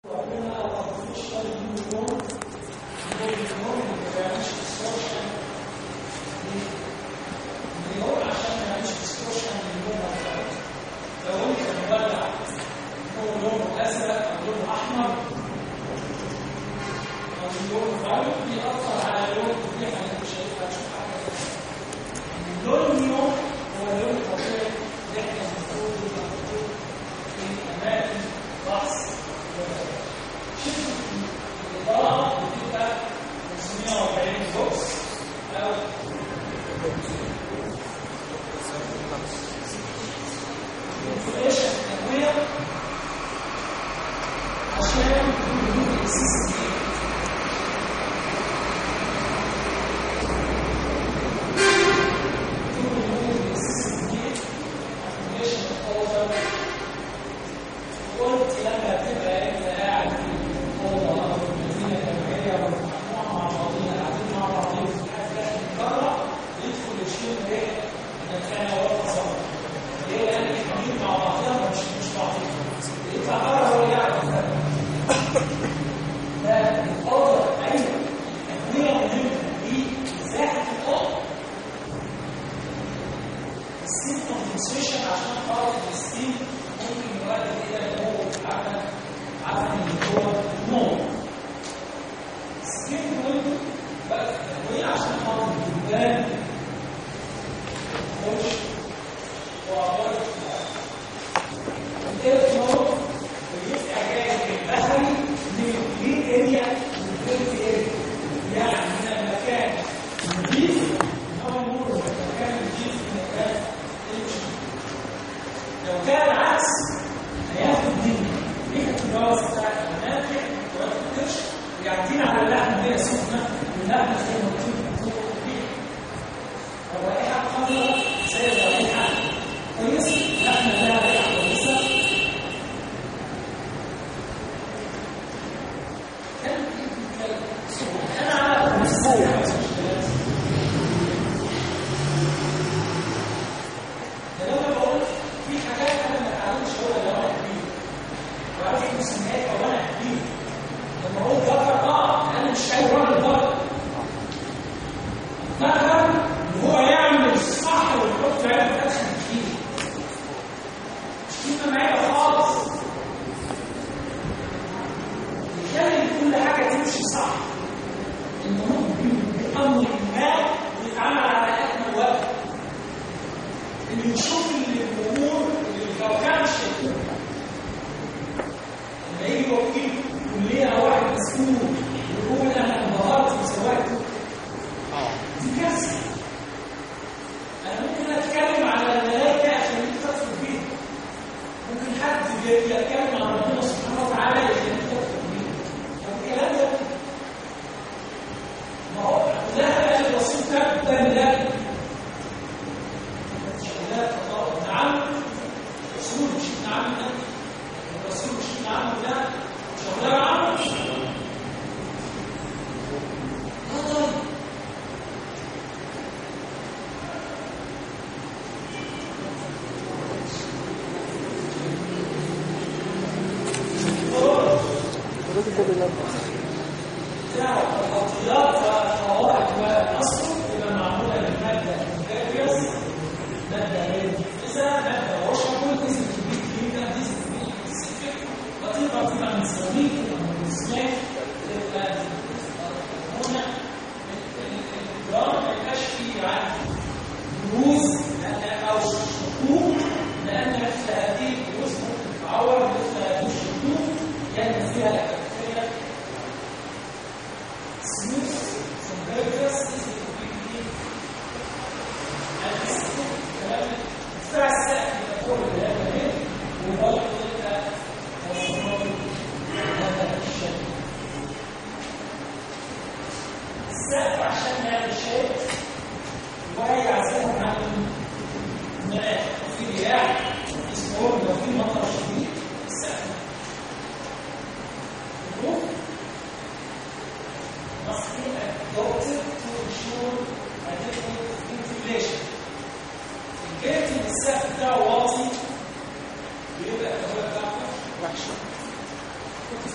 وحشه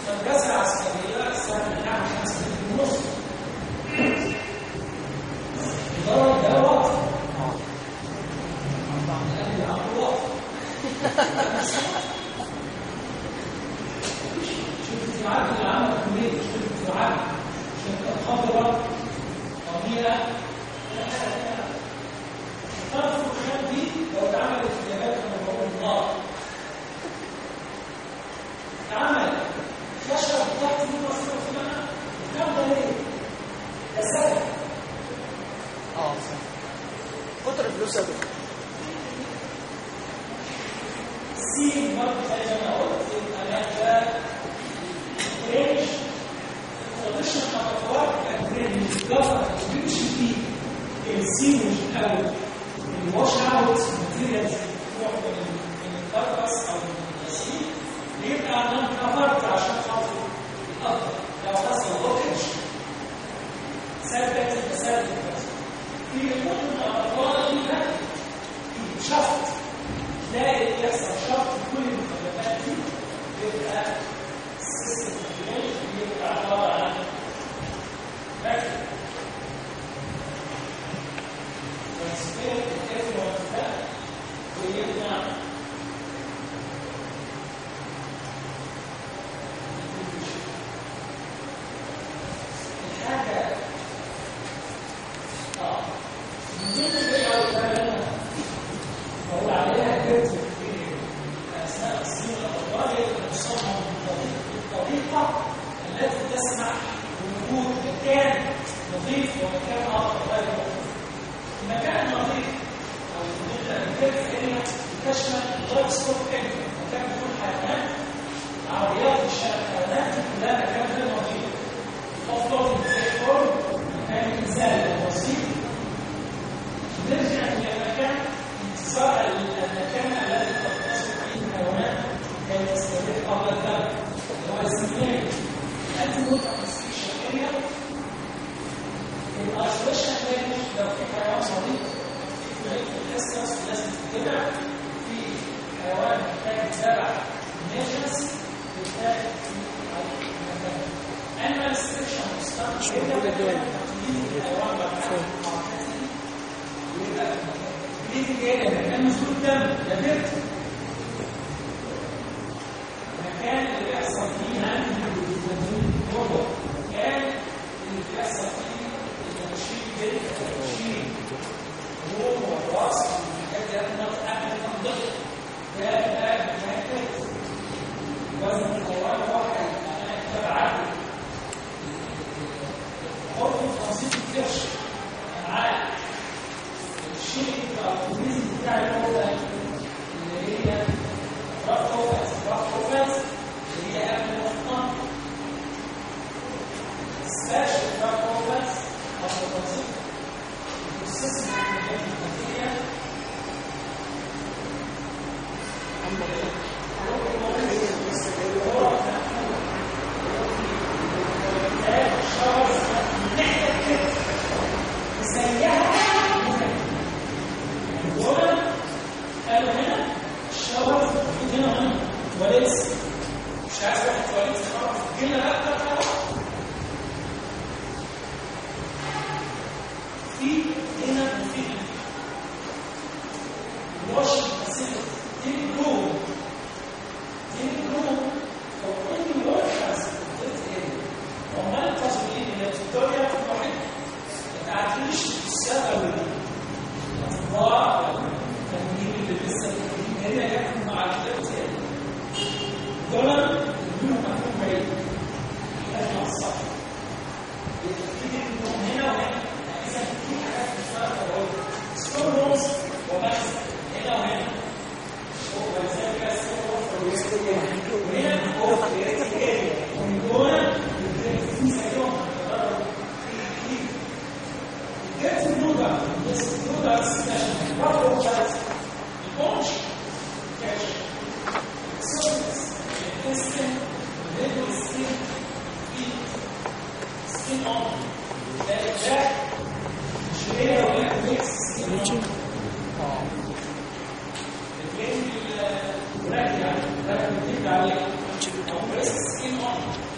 المدرسة العسكرية الساعة 5 ونص ده ده وقت يعني ده وقت شوف الدفاعات اللي عملت كلية شوف الدفاعات شركات خضراء طويلة طرف الخيال دي لو اتعملت في اليابان كانوا بيقولوا النار اتعمل خشب تحت في مصر في منها الكلام ده ليه؟ ده سهل اه صح كتر الفلوس يا دكتور سين برضه زي ما انا قلت يبقى ده رينج تراديشن خطوات رينج جفر بيمشي فيه السين او الواش اوت ماتيريالز بتروح من من الكربس او من الغسيل بيبقى نون كفرت عشان خاطر يقدر لو حصل لوكج ثبت التثبت في المدن الاطفال دي بقى في شفط تلاقي يحصل شرط في كل المخلفات دي يبقى السيستم بيبقى عباره عن باكت ترانسفير الكافي والانتفاع ويمنع الحاجه اه من ضمن البيئه والكلام بقول عليها كتب في اثناء السنين الاطوال يبقى مصمم بالطريقه التي تسمح بوجود مكان نظيف ومكان اخر غير نظيف. المكان النظيف او الكتب هنا تشمل لايف ستوك انكم مكان بدون حيوانات عربيات الشارع الحيوانات دي كلها مكان غير نظيف. افضل زي فورم مكان انسان بسيط نرجع الى مكان انتصار المكان الذي تتصل فيه الحيوانات كي تستريح قبل الذبح اللي هو السمين انت متخصصين اريا الايسوليشن رينج لو في حيوان صديق في فريق الاسكس لازم تتبع في حيوان محتاج يتبع نيشنس بتاعت في المكان اما الريستريكشن مستقبل الحيوان بعد يبقى بيجي جاي مكان مسدود دم ده بيت مكان اللي بيحصل فيه هاند هو مكان اللي بيحصل فيه التنشيط بيت التنشيط الروم والراس والحاجات دي هتنضغط قبل المنطقه ده ده مكان وزن الحيوان واحد انا تبعته حط تنظيف الكرش معاه الشيء التوقيت بتاع الأولى اللي هي رفع وفاز رفع وفاز اللي هي قبل الوسطى سباشل رفع وفاز رفع وفاز البروسيس الكيميائية زيها دول قالوا هنا الشاور المفروض هنا هنا وليس مش عايز واحد تواليت خلاص جينا لا خلاص في هنا وفي هنا واش فاسيلتي دي الروم دي الروم لو كل واحد وما التصوير اللي بتدوري في واحد ما تعرفيش السبب الاطباء التمرين اللي لسه هنا يحكم مع الكتاب تاني دول بدون مفهوم بعيد احنا الصح يبتدي انهم هنا وهنا اذا في حاجات مشتركه ستور روز ومكسب هنا وهنا ولذلك ستور وهنا هو ومن دول في زيهم Get to know that. Let's do that session. What will that? The bunch. Catch. Surface. Intestine. Middle skin. Feet. Skin on. Then jack. شوية ولا ميكس سكين on. الجيم الراجع راجع بتبقى عليه. أو بريس سكين on.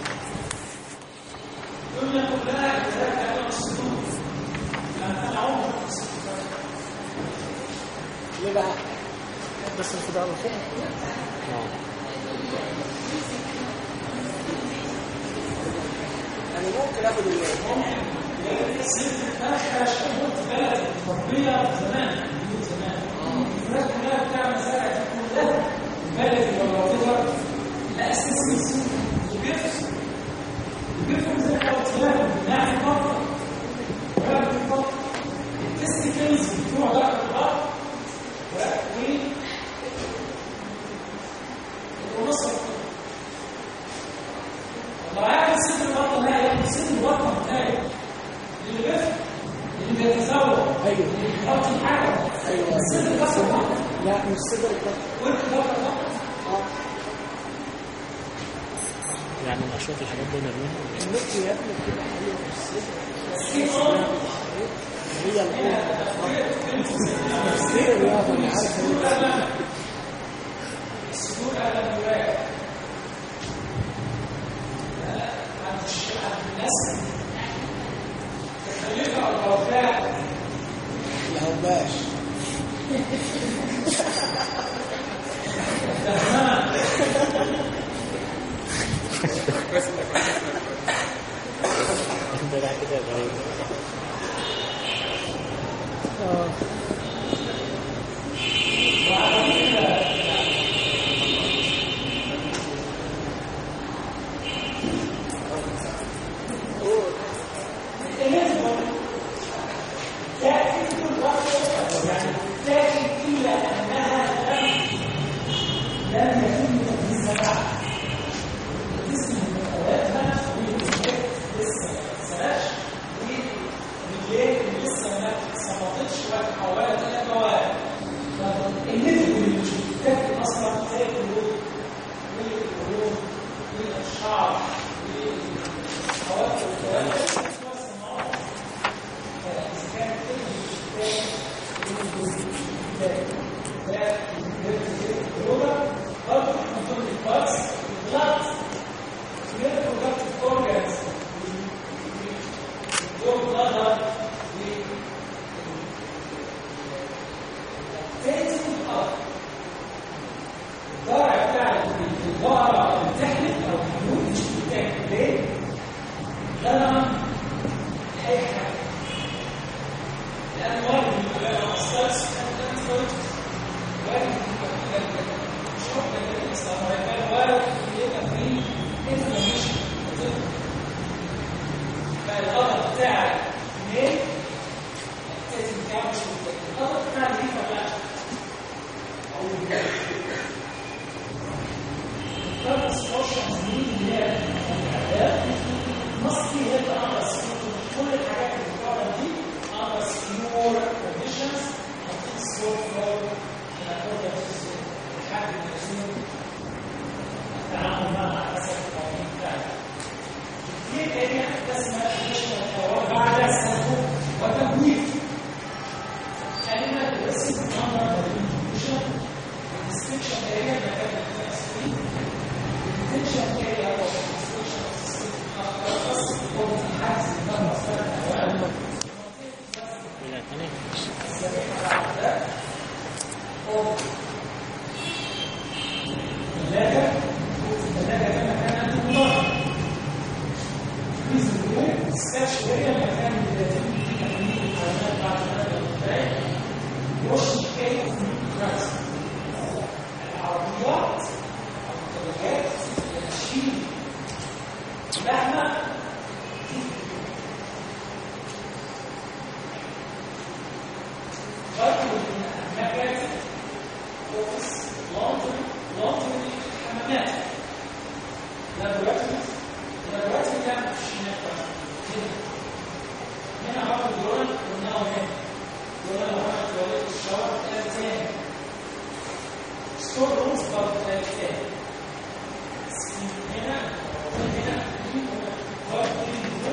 كده على طول اه يعني ممكن اخد ال- ست فرخه شغلت بلد مربيه زمان بيوت زمان الفراخ كلها بتاع المزارع دي كلها بلد ولا وطيره لا اساس وبيفصل وبيفهم زي ما قلت لك بنعمل فقط ونعمل فقط التستيكلز بتوع ضغط الارض و ونصر لو عامل ست الوطن لا ياخد ست الوطن بتاعي اللي بيفهم اللي بيتزوج ايوه اللي بيحط الحاجه ايوه الست الوطن فقط لا مش صدر الضغط وانت ضغط فقط اه يعني الاشواط الحاجات دي نرميها النت يا ابني بتبقى حلوه في الصدر هي الام نفسيا يا ابني عارف هي الصدور على الولاية عند الشيء عند الناس تخليها على الوفاء الهوباش ده ده كده غريب اه تأتي كل وقت يعني تأتي إلا أنها لم لم يتم تنفيذها بعد اسم مقالاتها لسه ما تنساش والليل لسه ما صمتش وتحولت إلى مواد فالنتج اللي مش بتتاكل أصلا زي القلوب والقلوب والشعر والحواجب والكلام الضرع بتاع البقرة اللي بتحلب أو الحلوب مش بتاكل ليه؟ لما أي حاجة لأن وارد من الأستاذ كان يدخل وارد من شوف من الإسلام وارد يبقى فيه انفلاميشن فالغضب بتاع الميل التأتي بتاعه مش متأكد الغضب بتاع الميل ما أو الثلاث سبوشنز دي اللي هي الأعداد must be held under كل الحاجات اللي بتقعد دي under secure conditions and scope flow in accordance with الحد المرسوم التعامل مع حسب القوانين بتاعته. في اريا تسمى additional power بعد سلبه وتمويل. كلمة risk under the condition الديسكريبشن اريا مكان الناس فيه الديتنشن اريا او الديسكريبشن الى ثاني الثلاجة الثلاجة ده مكان المضاد السكاتش هي المكان اللي يتم فيه تحميل الحيوانات بعد هذا الانتاج وش كيف كراس العربيات الثلاجات الشيل لحمة برضه من المكاتب اوفيس لندن لندن حمامات لابوراتوريز لابوراتوري ده مش هناك هنا هنا عرض دول قلنا هنا دول لو انا اتولدت الشهر ثلاث تاني ستور رومز برضه ثلاث تاني هنا هنا برضه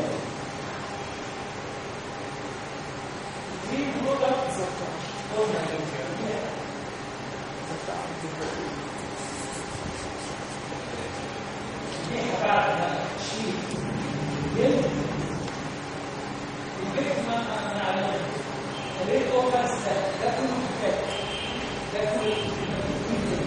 green product قلنا هنا ليها بعد ما شيء جلد وجلد ما ما نعلمه الريد اوفرز ده ده كله كفايه ده كله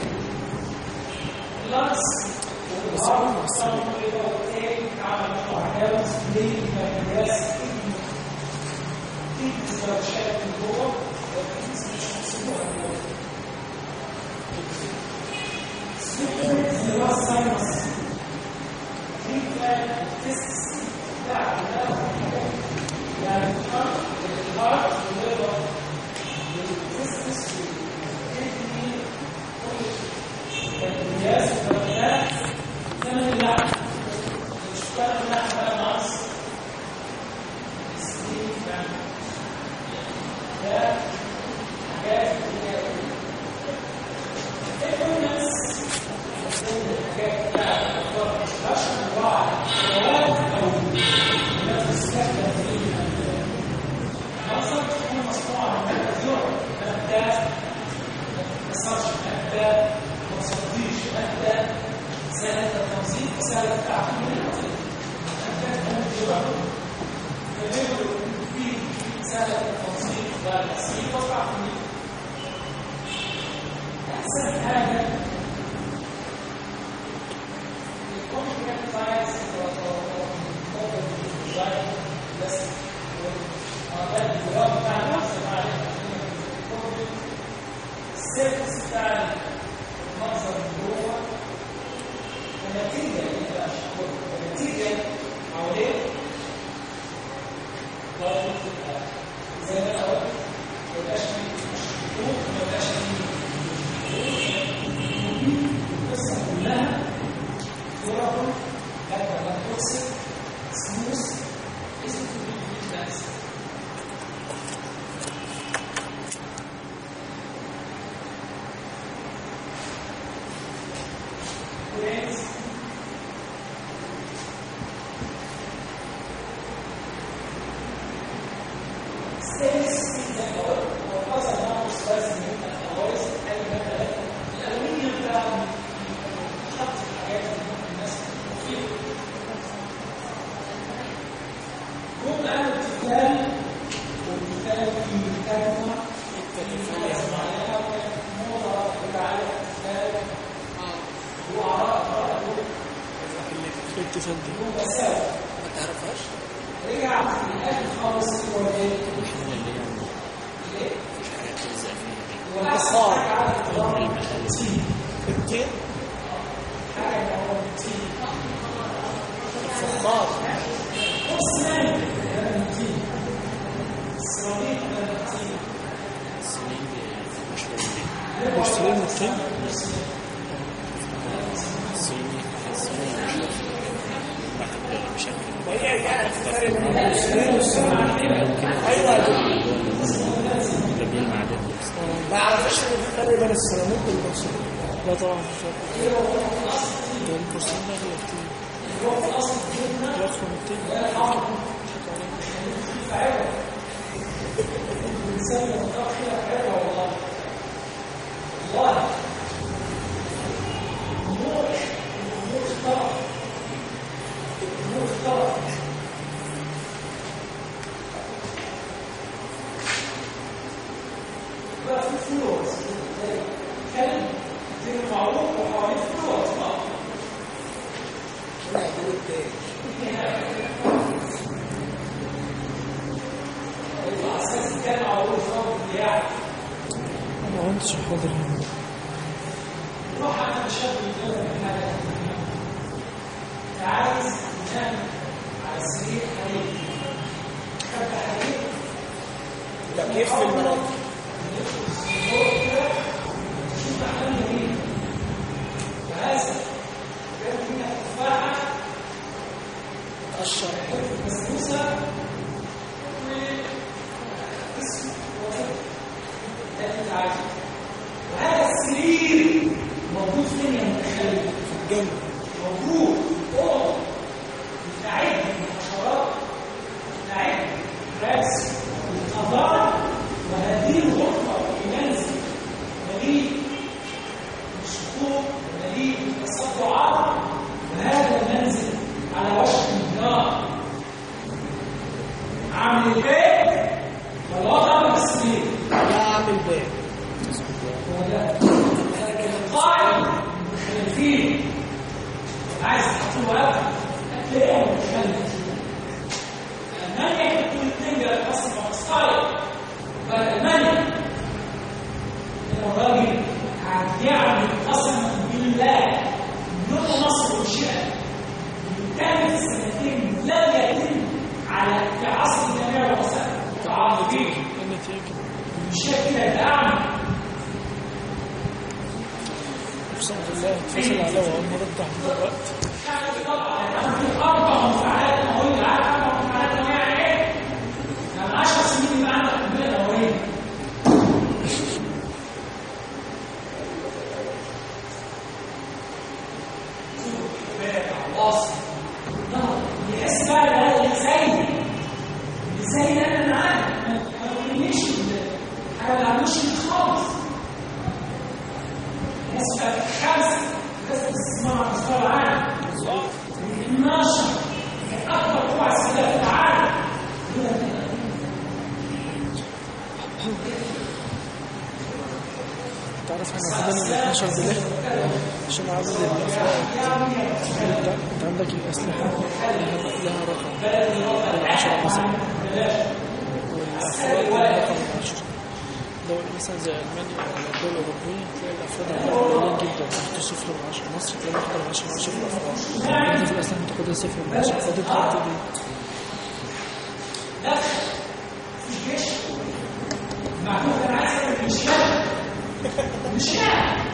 اللي هو الساينس دي كان التست بتاع يعني الهارت الهارت والليفر والتستس والكدني والبنكرياس والبنات ثمن اللحم مش فاهم اللحم بقى ناقص سنين فاهم ده حاجات كتير أحسن حاجة السيرفس بتاع المنظر من جوه النتيجه اللي بقى النتيجه حواليه برضه بتبقى زي ما انا قلت ما يبقاش فيه خطوط ما يبقاش فيه القصه كلها durable, better than toxic, smooth, easy to be utilized. Friends, stainless steel alloy وقصد نوع ثلاثي من الالويز اي ماده الالومنيوم ده حط في الحاجات اللي ممكن الناس فيها هم قالوا التفال والتفال في كلمه التفال معينه موضه بتاعت التفال هو عراء الاتصال دي هو مساوي ما تعرفهاش رجع في الاخر خالص هو ايه؟ الحاجة اللي هي ايه؟ مفيش حاجة تلزق فيها هو احسن حاجه على الاطلاق التين التين حاجه اللي هو التين الفخار بورسلان ده من التين السيراميك ده من التين السنين دي مش لازم مشترين التين السنين السنين مش لازم واحد بشكل وهي يعني فرق بين المشترين والسيراميك ايوه ده بيلمع ده ما اعرفش ان في فرق بين السيراميك والبورسلين لا طبعا مش فرق ده البورسلين ده غير التين يدخل التين الانسان يختار فيها حلوه والله والله الامور الامور اختلط الامور اختلط بقى في فلوس كلب زي معروف وحواليه فلوس بقى لا يقول التين الاساس كان معروف هو يعني انا ما كنتش حاضر هنا روح انا مش هقدر من حاجه انت عايز تنام على سرير حرير حب حرير تكييف في المناطق شوف احلام جميل وهذا جاب منك تفاحه تقشر بسبوسه واسم ده اللي انت عايزه وهذا السرير موجود فين يا متخيل؟ في الجنة موجود اوضه متعد من الحشرات متعد راس القضاء وهذه الغرفه في منزل مليء بالشكوك ومليء بالتصدعات وهذا المنزل على وشك النار عامل البيت والوضع بالسرير لا اعمل بيت لكن القائد متخلفين عايز تحطوا اكل هتلاقيهم متخلف المانيا كانت كل اثنين جاي اصلا مقصايد فالمانيا ان الراجل يعمل قسما بالله عربيه النتيجة مش شايف كده يبقى اعمى اقسم بالله اتفصل عليا واول مرة افتح دلوقتي اربع مفاعلات نوويه عارف اربع مفاعلات نوويه يعني ايه؟ يعني 10 سنين يبقى عندك قنبله نوويه يحس بقى ده اللي زي اللي زي ده انا معاه ما تقوليش حاجه ما عملوش خالص الناس بقى خمسه بس تسمع على مستوى العالم 12 اكبر قوى عسكريه في العالم تعرف احنا عندنا ال 12 بالله عشان عدد الافراد انت انت عندك الاسلحه لها لها رقم العشرة مثلا والافراد لها رقم العشرة دولة مثلا زي المانيا ولا الدول الاوروبيه تلاقي الافراد عندها قليلين جدا تحت صفر من عشرة مصر تلاقي واحدة من عشرة من عشرة الافراد انت في الاسلحه بتاخدها صفر من عشرة فدي قد ايه؟ معلومه انا عايز اعمل مش كده مش كده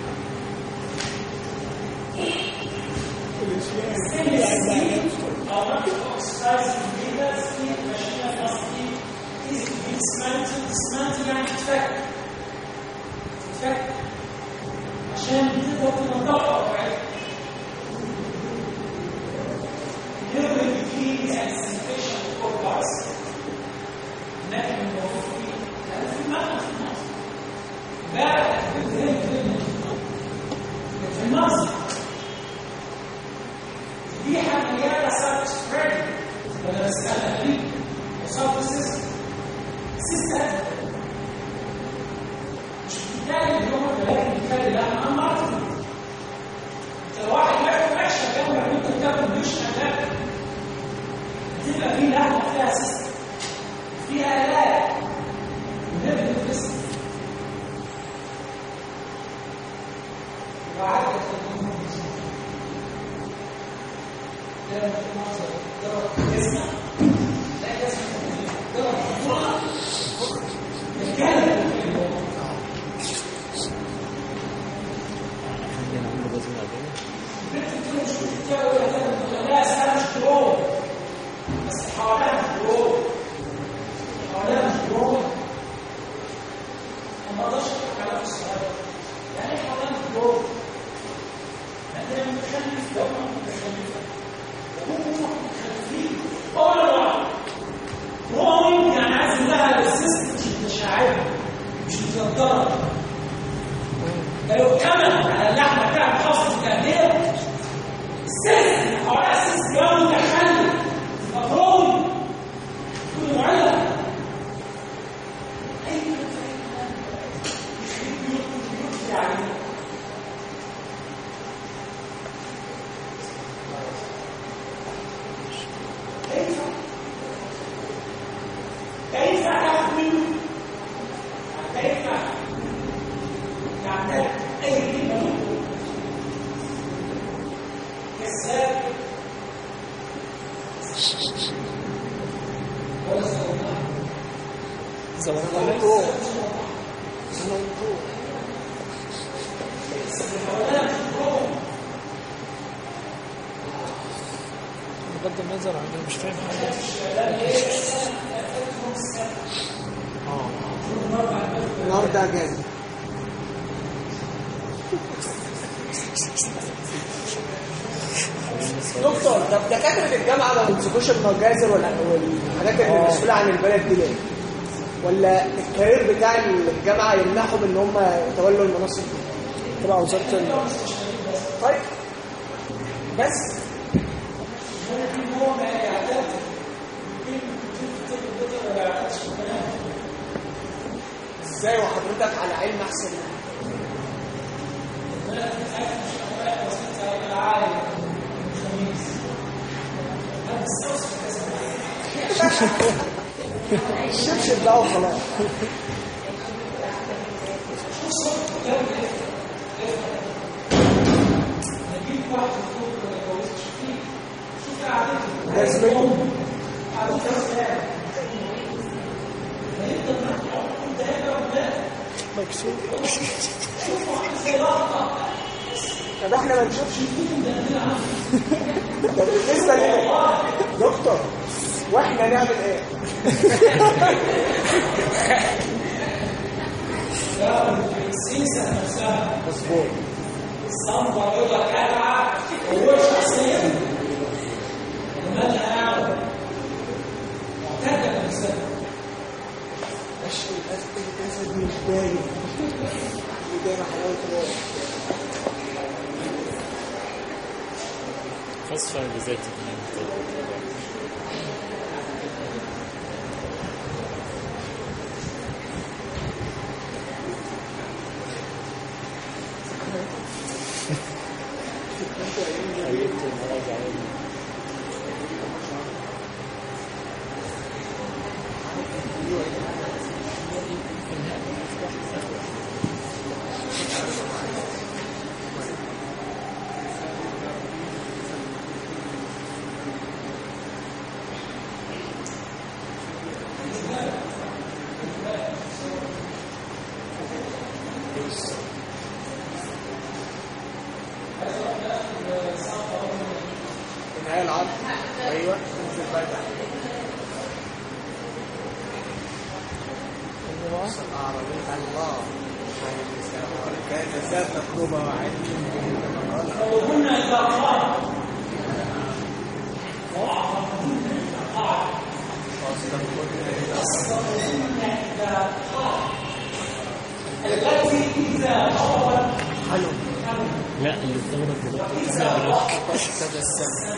عشان تقدر تنظفها بتاعتها نعمل فيه سانسيفيشن فور بارس لكن الموضوع فيه لان في معنى في مصر امبارح كنت هنا في مصر دي مليانه سب سبريد ولا مساله دي وصف سيستم سيستم مش بتتكلم اليوم ولكن بتتكلم لا عن ماركتنج انت لو واحد بياكل عيشه جنبك وانت بتاكل مش هتاكل تبقى في لحمه فيها سيستم فيها آلات ونبني القسم وعدت الأمور ده في مصر ضرب جسمة لا جسمة ضرب بطولة الكلب عندنا عنده جزء الأبوي لا اسمها مش كروب بس حواليها مش كروب حواليها مش كروب ما اقدرش احكي على السؤال يعني ايه حواليها مش كروب انت لما تخلف دوما متخلفه وهم متخلفين اول واحد كروب يعني عايز لها السيستم متشعبه مش متقدره لو كمل على اللحمه بتاعت خاصه التهدئه السيستم حواليها سيستم يوم متخلف مفروض كل معلق اي يعني كيف كيف تحمل كيف تعتد اي كلمه كذاب ولا صواب زمان عليك بغض النظر عن انا مش فاهم حاجه النهارده اجازه دكتور طب دكاتره الجامعه ما بيمسكوش المجازر ولا والحاجات اللي مسؤوله عن البلد دي ليه؟ ولا الكارير بتاع الجامعه يمنعهم ان هم يتولوا المناصب دي؟ تبع وزاره ال- طيب بس هو ما يعتد ولا يعتدش بالكلام ازاي وحضرتك على علم احسن مني؟ الشبشب بقى وخلاص ده زميلهم مكسور طب احنا ما نشوفش طب بالنسبه لنا دكتور واحنا نعمل ايه السيسه نفسها مظبوط الصنبه بيضه كالعه هو شخصيا مالها اعلى معتده بنفسها اشهر الاسد الاسد مش باين ودايما حلاوه الروح فصفى بذات النهايه العرض ايوه انزل بقى تحت عربية الله كانت ذات مكروبة وعلم وهن اذا قال التي اذا غضبت حلو لا اللي اتضربت دلوقتي اسمها بلوك تبسم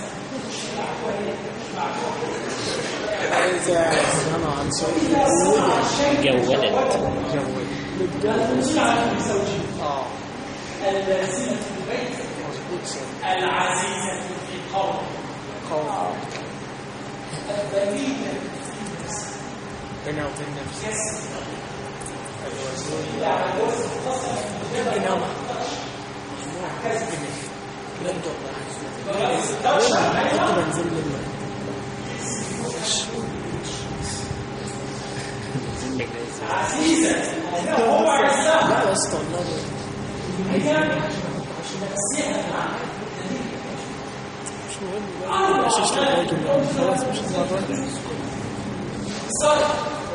إذا سمع عن صوت جولت المسؤول عن زوجه اه اللازمه في البيت مظبوط سر العزيزه في القول قوم الذليله بينها وبين نفسي الوزن اللي على الوزن اتصل جنامة لم تقطع حط بنزين لله زلك ده عزيزه هو عزها لا يا اسطى والله مش مهم بقى مش الراجل خلاص مش هتبقى الراجل صار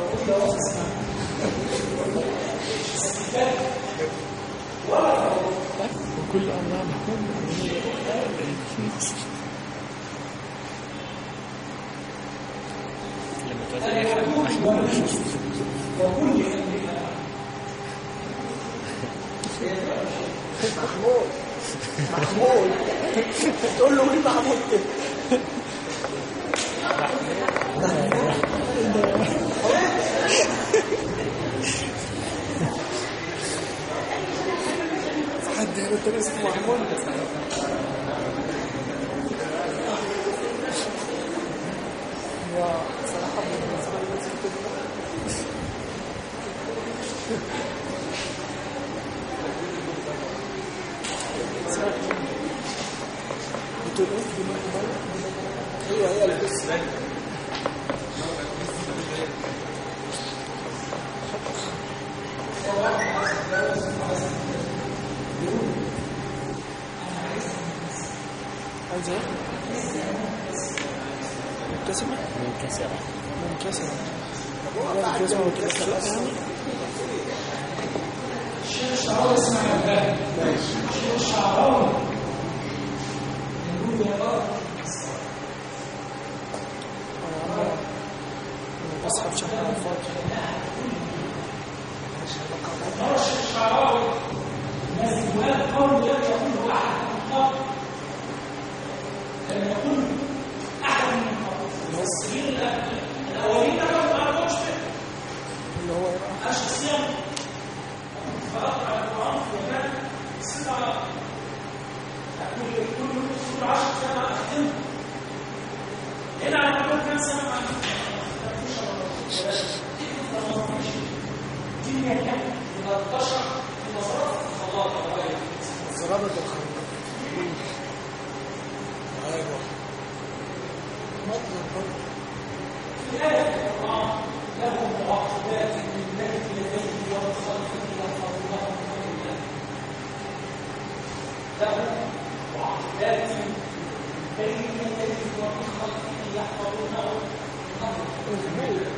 وكل أمرها محكوم لما تودي اي حد محمول محمود محمود تقول له مين محمود كده حد هنا تاني اسمه محمود هو صراحة بالنسبة لي لازم كده بتقول ايه؟ هي هي اللي بس عايز ايه؟ مبتسمة؟ منكسرة منكسرة مبتسمة وكده يعني أنا بسحب شحن على الفاضي اللي هو ايه بقى؟ ضربت الخروج ايوه مطلب برضه معقولات من بين يديه ومن خلفه يحفظونه من الله له معقولات من بين يديه ومن خلفه يحفظونه من امره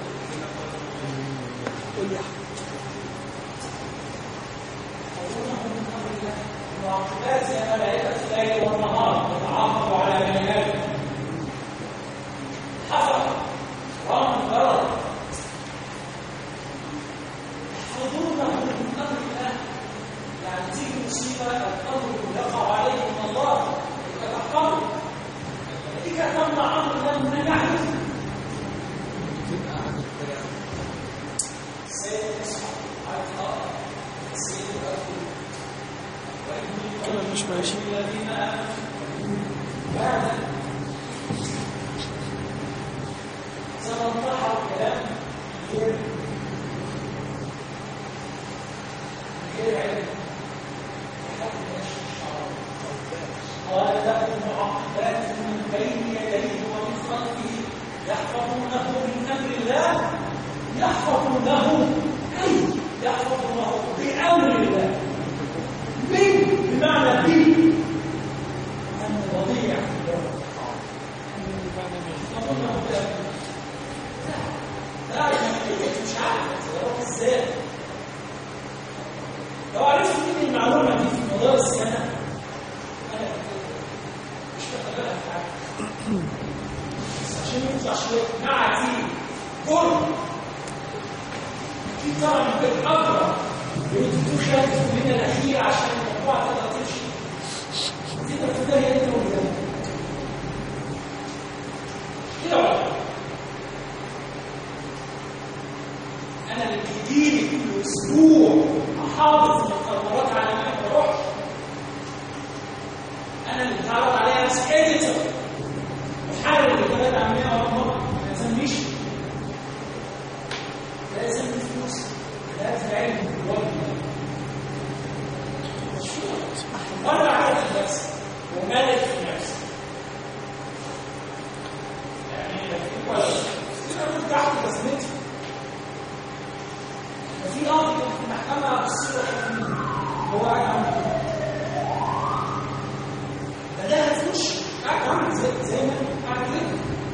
قول يا أحمد. معقولات يا ملائكة الليل والنهار يتعاقب على بني آدم حفظ رغم الضرر يحفظونه من أمر الله يعني تيجي مصيبة الأمر يقع عليه من الله يتحفظه تيجي تمنع أمر الله من نجاحه سيد يصحى على الأرض سيد الأرض كده مش ماشي الذين آمنوا بعد سنطرح الكلام غير غير علم لحد ما يشفي الشعراء قال له معقبات من بين يديه ومن خلفه يحفظونه من امر الله يحفظونه اي يحفظونه بامر الله من بمعنى بي أن وضيع لا مش عارف اتصرف ازاي لو عرفت مني المعلومه دي في مدارس انا انا مش بقبلها في حاجه بس عشان يطلع شويه مع دي قول في طبعا من اكبر يدخل من الاخير عشان الموضوع تقدر تمشي تقدر تنتهي انت والجنة كده ولا انا اللي بيجيلي كل اسبوع احافظ المقررات على ما بروح انا اللي بتعرض عليها ناس اديتور محرر الكتابات عمليه اول مره ما يلزمنيش لازم فلوس لازم علم والدي مرة عارف نفسي ومالك في نفسي يعني في كويس كده كنت تحت بسمتي ففي قاضي كان في المحكمة بالصورة هو قاعد عامل بدأها في وشي قاعد عامل زي زي ما أنا قاعد كده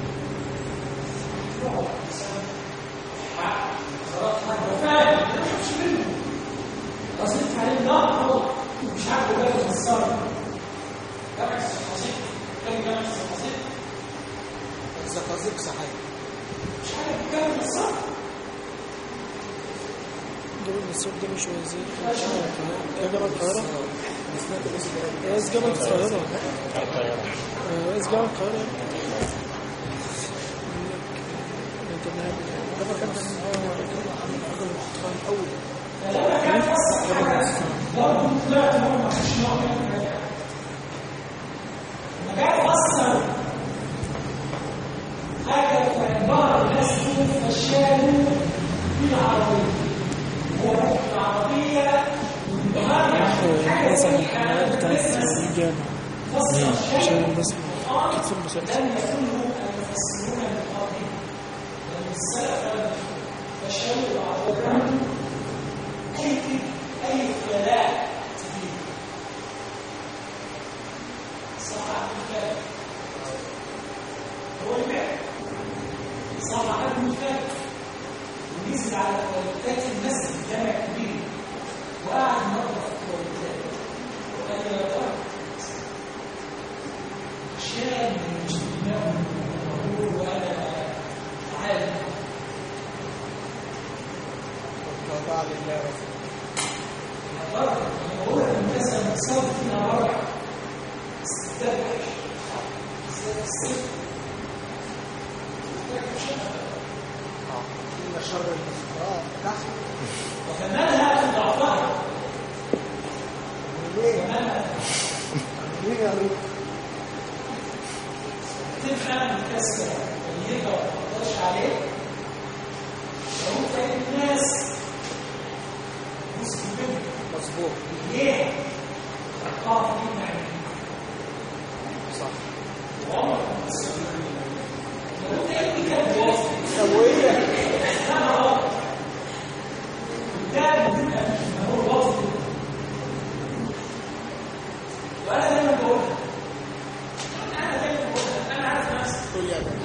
يقعد يسأل حق خلاص حاجة فاهم ما تخافش منه قصدت عليه لا هو مش عارف يبقى في الصرف جامع السقاطيق كان جامع السقاطيق الزقازيق صحيح مش عارف يتكلم في الصرف دول الصوت ده مش وزير ده جبل القاهرة رئيس جبل القاهرة رئيس جبل القاهرة جبل كان أول فلما كان فصل حاجه برضه طلعت مره ما كانش نوع من الحاجات لما جاء فسر حاجه كان بعض الناس تقول فشالوا بالعربيه هو العربيه حاجه مثلا زي الحملات بتاعت الجامعة فصل عشان شيء الناس كانت في المسلسل لم يكونوا المفسرون القاضين لأن السلف فشلوا العربية أي أي خلاء تجيب صح الكلام هو البيع صح الكلام ونزل على تواليتات المسجد جامع كبير وقعد مرة في التواليتات وقال يا ترى عشان مش دماغه مغرور ولا عالم والتواضع لله رسول فرق هو الناس المساوي فينا رابع استبدال استبدال السيف إن شر المسكرات تحت وكمالها في ضعفها ليه؟ كمالها ليه يا ريت؟ تفهم الكسر اللي يقدر ما تقدرش عليه لو انت الناس مسلمين مظبوط ليه؟ تعرف مين يعني صح وعمر لو انت ابني كان بيوصل طب وايه ده؟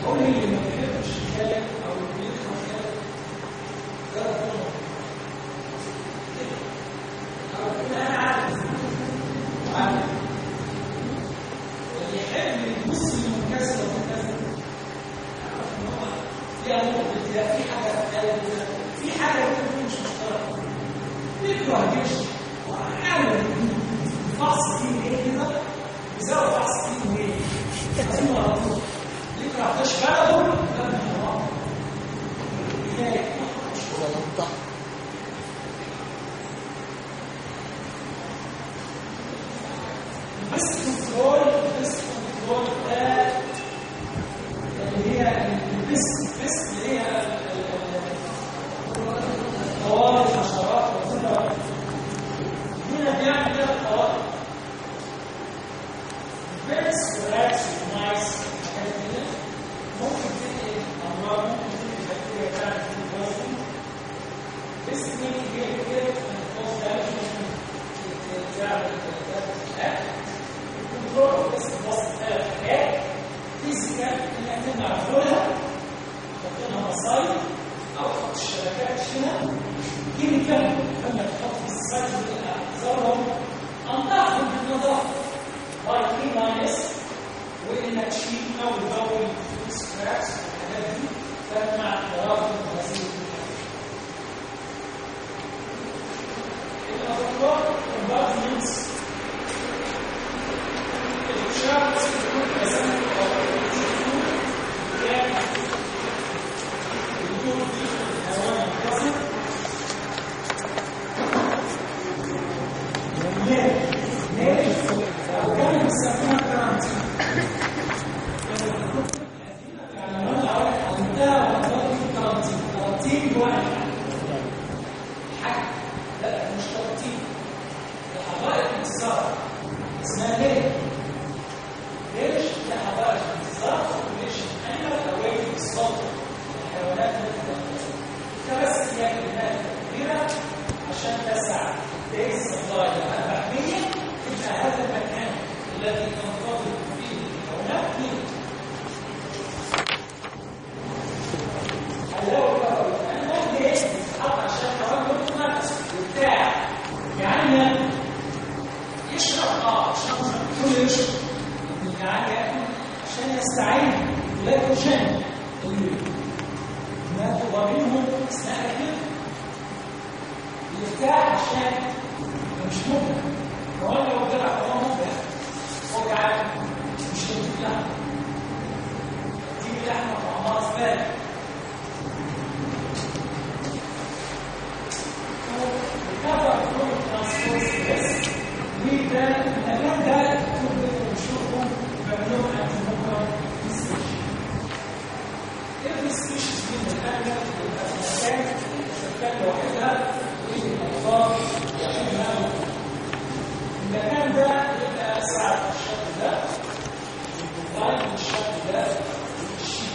قول لي اللي ما بيحبش يتكلم او اللي بيكره يتكلم جرب تقول كده. او تقول انا عارف عارف واللي يحب يبص للمنكسر والمنكسر يعرف ان هو في امور بتلاقي في حاجه في قلبه في حاجه ممكن مش مشتركه يكره يمشي وحاول فحص دين ايه كده يساوي فحص دين ايه عايزين على طول يكره مش بلده لا من الله كفايه ظلمتها بس كنترول بس كنترول ده اللي هي البس بس اللي هي طوال الحشرات وكل هنا بيعمل كده الطوال البس والراكس والمايس حاجات كده ممكن تنقل امراض ممكن تنقل بكتيريا تعمل في الوزن بس ممكن تجيب كده من الفوز ده ممكن تعمل ده الكنترول بس بوصف ثلاث حاجات فيزيكال انك تمنع دخولها تحط لها مصايد او تحط الشبكات تشيلها كيميكال لما تحط في السايد تزورهم انضفهم بالنظافه باي كي ماينس وانك تشيل او تزود السكرابس والحاجات دي تمنع تراكم هذه الافكار environments الشخص يكون مثلا كان يكون في حيوان منقسم ليه؟ ليه؟ لو كان بيسموها كرانتين يعني لو انا اقول حطيتها وحطيتها في كرانتين كرانتين واحد حاجه لا مش كرانتين ده حقائق انتصار اسمها ليه؟ ليش لحضارة الانتصار وليش animal away slaughter الحيوانات المتنفسة كبس هي كلمات كبيرة عشان تسع بيس سبلاي المحمية يبقى هذا المكان الذي تنتظر فيه الحيوانات فيه حلاوة الكهرباء الأنواع ليه بتتحط عشان الحيوان يتنفس وبتاع يعني يشرب اه عشان كل يشرب يعني ياكل عشان يستعين بالجلايكوجين اللي ناخد منهم اثناء الاكل يرتاح عشان مش ممكن هو لو طلع هو ممكن هو جعان مش هيجيب لحمه تجيب لحمه طعمها زباله recover from transport stress وده المكان ده تقدر تشوفه ممنوع انتموكر every species من الأنواع تبقى في مكان مكان لوحدها والأطفال يعملها المكان ده يبقى ساعة بالشكل ده والديزاين بالشكل ده والشيت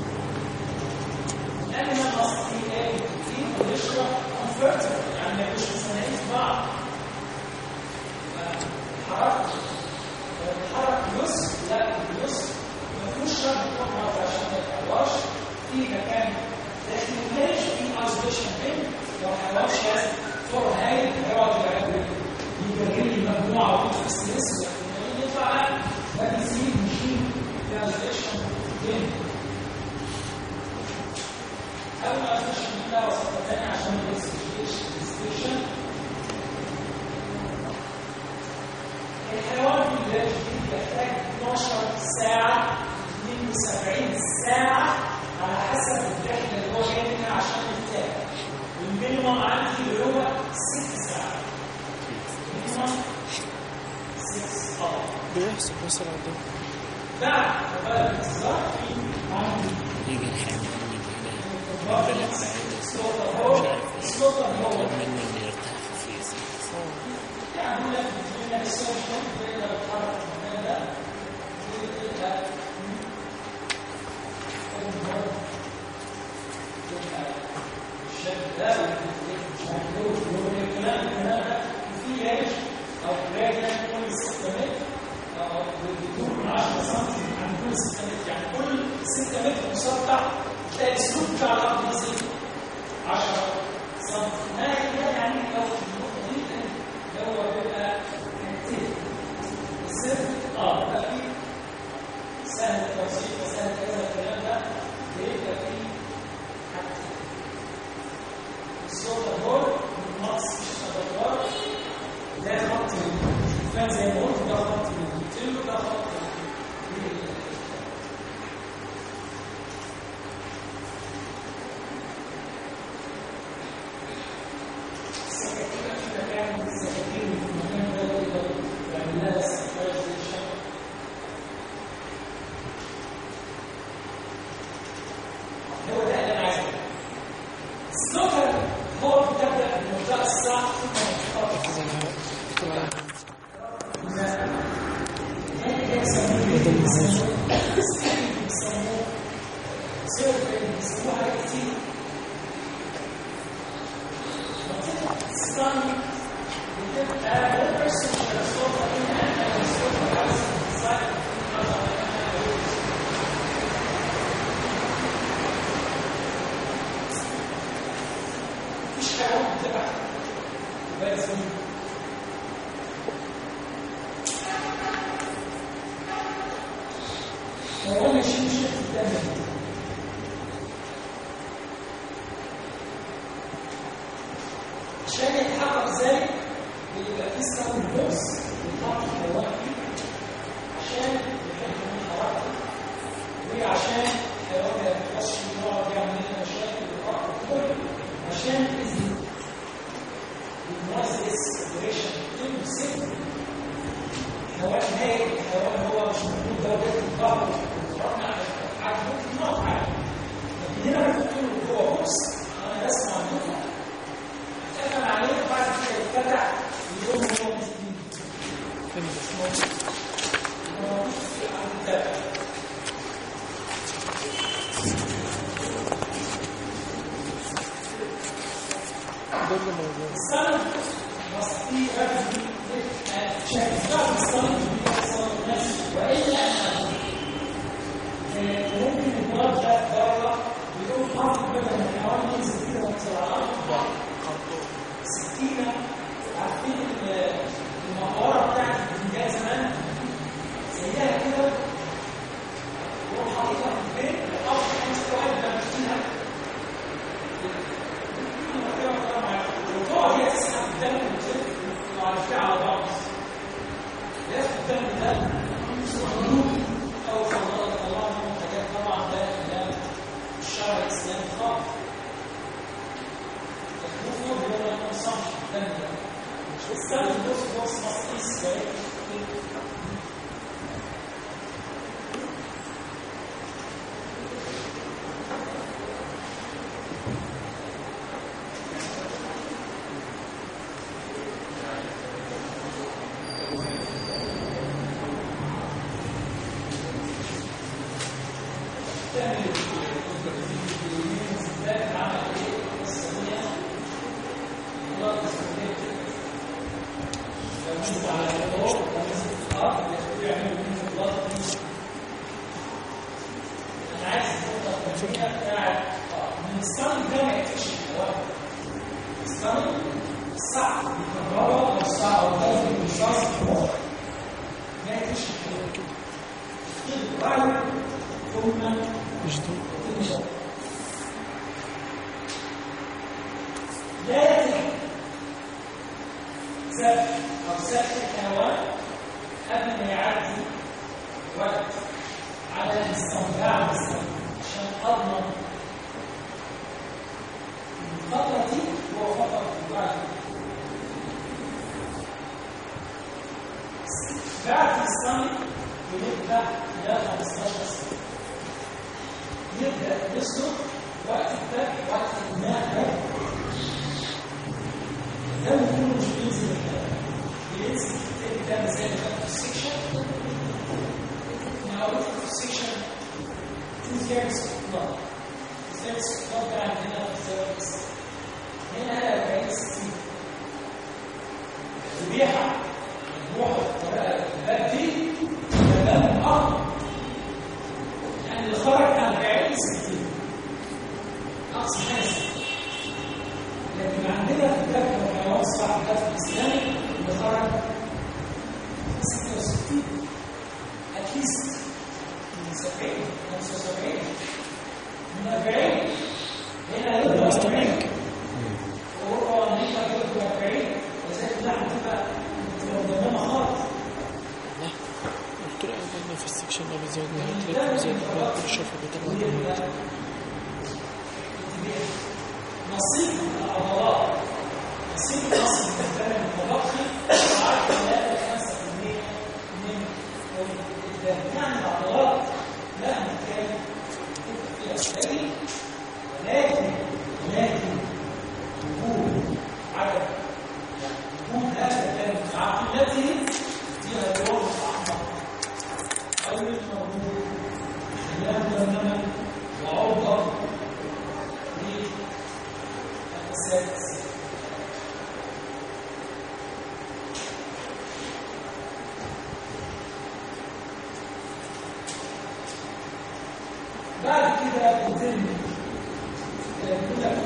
الأنيمال must be able to eat ويشرب comfortable يعني ما يبقوش مستنيين في بعض حركت الحرك نص لا نص ما فيهوش شرط تقعد عشان ما يتعواش في مكان لكن ما كانش في ايزوليشن بين لو حواش لازم فور هاي هيقعد يعمل يجري المجموعه ويدخل في ستريس لكن يطلع ده بيزيد مشين في ايزوليشن بين أول ايزوليشن ده وسيله ثانيه عشان الاكسجين الحيوان في البلاد الجديد يحتاج 12 ساعة 72 ساعة على حسب الرحلة اللي هو جاي منها عشان يرتاح والمينيمم عندي اللي هو 6 ساعات مينيمم 6 اه بيحصل مثلا ده بعد ما بدأ الانتظار في عندي يجي الحيوان يجي هنا بلد بعيد سلطة هو سلطة هو يطلب منه انه يرتاح في يعني لك بتقول لك السوشيال تقدر تتحرك في المكان ده وتبقى الشكل ده مش عارف ايه الكلام الكلام ده وفي ريش او راجع كل 6 متر او بتكون من 10 سم عن كل 6 متر يعني كل 6 6 متر مسطح تلاقي السلوك بتاع الارض نزل 10 سم ما هي يعني لو النقطه دي اللي هو بيبقى كانتين السر اه بيبقى فيه سهل التوصيل وسهل كذا الكلام ده بيبقى فيه حاجتين الصوت الهول والنقص مش الادوار ده خط فاهم زي ما قلت ده خط التلو ده خط السكاكين في مكان السكاكين في المكان ده يقدر يعمل لها استخراج زي الشمع هو ده اللي انا عايزه السلوكر هو بتبدا بمنطقه الساعه ثم منطقه كذا الهواء كتب على ممكن يسموه بيسموه سيرفي بيسموه حاجات كتير ستان بتبقى بيرسون الصوت ان الصوت عايز يساعد مفيش حاجه بتبقى بس هو مش مش قدامي عشان يتحقق ذلك بيبقى في ساوند بوكس بيتحط في الهواء عشان يحد من حركته وعشان الحيوان ما يبقاش يقعد يعمل لنا مشاكل ويقع كله عشان اذن الناس اكسبريشن كله سيف الحيوان هاي الحيوان هو مش موجود ده وجاي في الظهر ورحنا عادي ممكن نقف عادي لكن هنا بنحط له جوه بوكس انا بسمع النقطه اتقفل عليه وبعد كده يتفتح يقوم هو مسكين فين ده؟ ده اللي موجود السند must be ready and check not السند بيحصل نفسه والا ممكن النار ده بره ويقوم حاطط بدل ما الحيوان ينزل كده وينزل على الارض سكينه عارفين المقاره بتاعت البنجان زمان زيها كده يقوم حاططها في البيت وحاطط خمس قواعد ده فيها وتقعد هي تسحب الدم وتلف وعارفين على بعض ياخد الدم ده صندوق او خلاص طلعوا منه حاجات طبعا ده كلام الشرع الاسلامي خالص المفروض ان انا ما انصحش الدم ده استخدم بوس بوس مصقيس انا عايز الفكره بتاعت من الصنم ده ما يقفش الهواء الصنم الصعب بالكهرباء او الصعب او الغاز بالرصاص ما يقفش الهواء كده بعد ثم مش دول لا يتم سفك او سفك الحيوان قبل ما يعدي وقت على الاستمتاع بالسفك عشان اضمن الفترة دي هو فترة الوعي بعد الصمت بنبدأ إلى 15 سنة يبدأ يسلك وقت الدفع وقت الماء ده ده كله مش بينزل الكلام بينزل في ده زي ما كان في السكشن Now, في السكشن two thirds of blood two thirds of blood ده عندنا في الثيرابيس هنا 40 60 الريحة مجموعة بالطريقة الباب دي ده باب أخر يعني اللي خرج كان صاحب الهدف الاسلامي اللي خرج 66 اتليست من 70 75 من 40 هنا يبقى مستمعك اوروبا وامريكا يبقوا 40 وذلك لا هتبقى تبقى مدمره خالص لا الدكتور قال في السكشن ده بيزود نهاية بيزود كل شوية بيطلع دموية نصيب العضلات نصيب النصب الدم المتبقي ساعات 3 5% من الدم يعني العضلات مهما كان فيها قليل ولكن ولكن وجود عدد وجود هذا الدم مع قلته فيها لون احمر غير موجود خلاف تماما وعرضه للفساد بعد كده بيتم يقول لك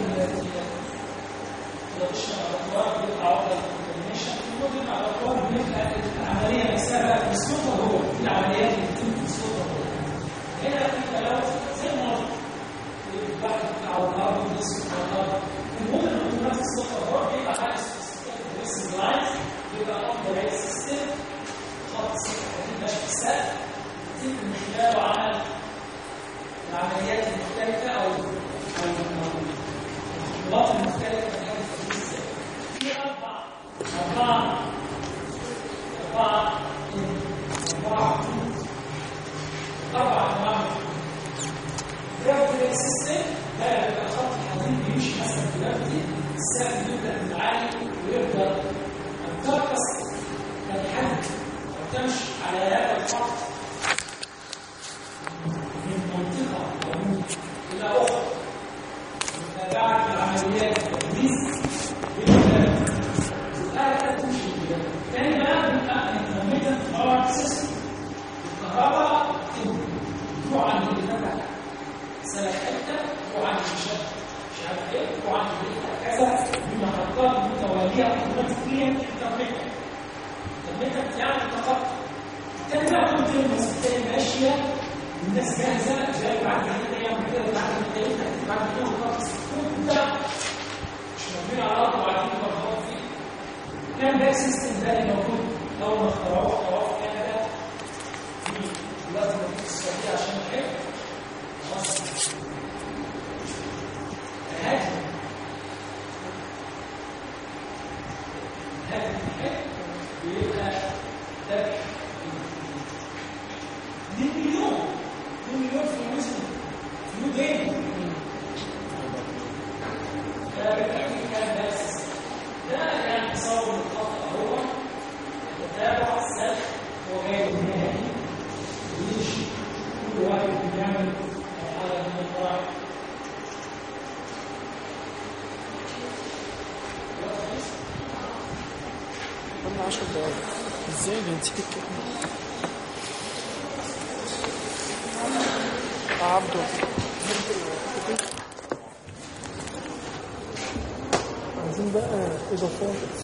الغشاء الاطوار بيبقى عقده الكونتامينيشن وبيبقى الاطوار بيبقى العمليه نفسها في الصوت هو في العمليات اللي بتتم في الصوت هو هنا في تلوث زي ما قلت البحر بتاع الارض والنصف بتاع الارض المهم ان يكون نفس الصوت هو بيبقى حاجه اسمها لاينز بيبقى افضل ريت سيستم خط سكه حديد ماشي في السقف يتم من خلاله عمل العمليات المختلفة أو أو الخطوات المختلفة في هذا التدريس في أربع أربعة أربعة أربعة أربعة أنواع جرافيتي سيستم ده بيبقى خط حديد بيمشي مثلا في جرافيتي السقف يبدأ من عالي ويفضل الكركس تنحل وتمشي على هذا الخط من منطقة إلى أخرى متابعة العمليات التدريس بالآلة تمشي كده تاني بقى بيبقى intermittent power system الكهرباء تروح عند اللي فتح سنة حتة تروح عند الشبكة مش عارف ايه تروح عند اللي كذا بمحطات متوالية اوتوماتيكيا intermittent intermittent يعني تقطع كان بقى كل كلمة بالتالي ماشية الناس جاهزة زي بعد كده يعمل كده بعد كده يفتح بعد كده خلاص ده مش موجودين على الأرض وبعدين يبقى فيه كان ده السيستم ده اللي موجود أول ما اخترعوه اخترعوه في كندا في دلوقتي موجود في السعودية عشان الحفظ خلاص هذا هذا الحفظ بيبقى ذبح دي مليون دي مليون في الوزن في يومين ده بالتأكيد كان بس ده يعني تصور الخطأ هو تتابع السلك وغير النهائي ويمشي كل واحد بيعمل مرحلة من المراحل قلنا 10 دقايق ازاي ده نسيت الكلمة آه، عبده عايزين بقى اضافات